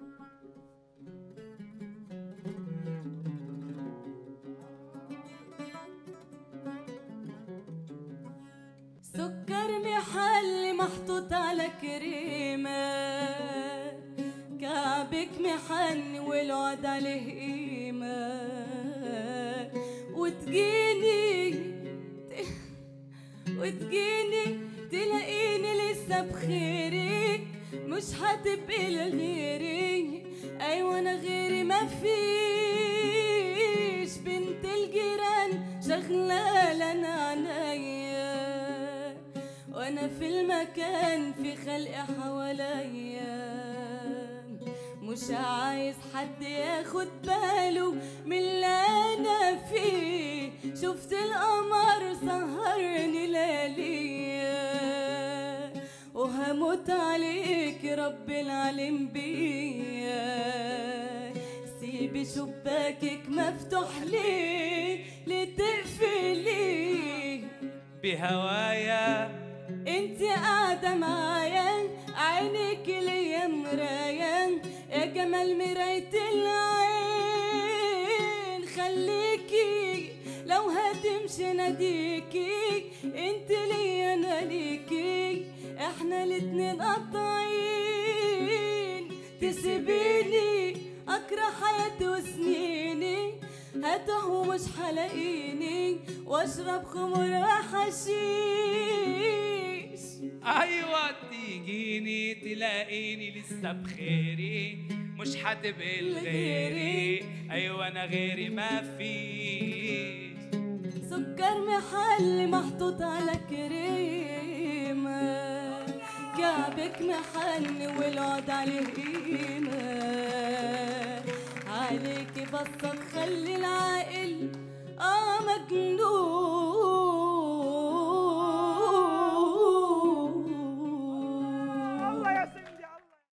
سكر محلي محطوط على كريمة كعبك محني والعود عليه قيمة وتجيني وتجيني تلاقيني لسه بخيري مش هتبقي لغيري ايوه انا غيري ما فيش بنت الجيران شغلة انا عينيا وانا في المكان في خلق حواليا مش عايز حد ياخد باله من اللي انا فيه شفت القمر سهرني لياليا وهموت عليك رب العالم بيا سيبي شباكك مفتوح ليه لتقفلي بهوايا انت قاعدة معايا عينك ليا مراية يا جمال مراية العين خليكي لو هتمشي ناديكي انت ليا انا ليكي احنا الاتنين قطعين تسيبيني اكره حياتي وسنيني هتوه ومش حلاقيني واشرب خمر وحشيش ايوه تيجيني تلاقيني لسه بخيري مش هتبقي لغيري ايوه انا غيري ما فيش سكر محلي محطوط على كريمة كعبك محني والعود عليه قيمة عليكي بصة تخلي العاقل اه مجنون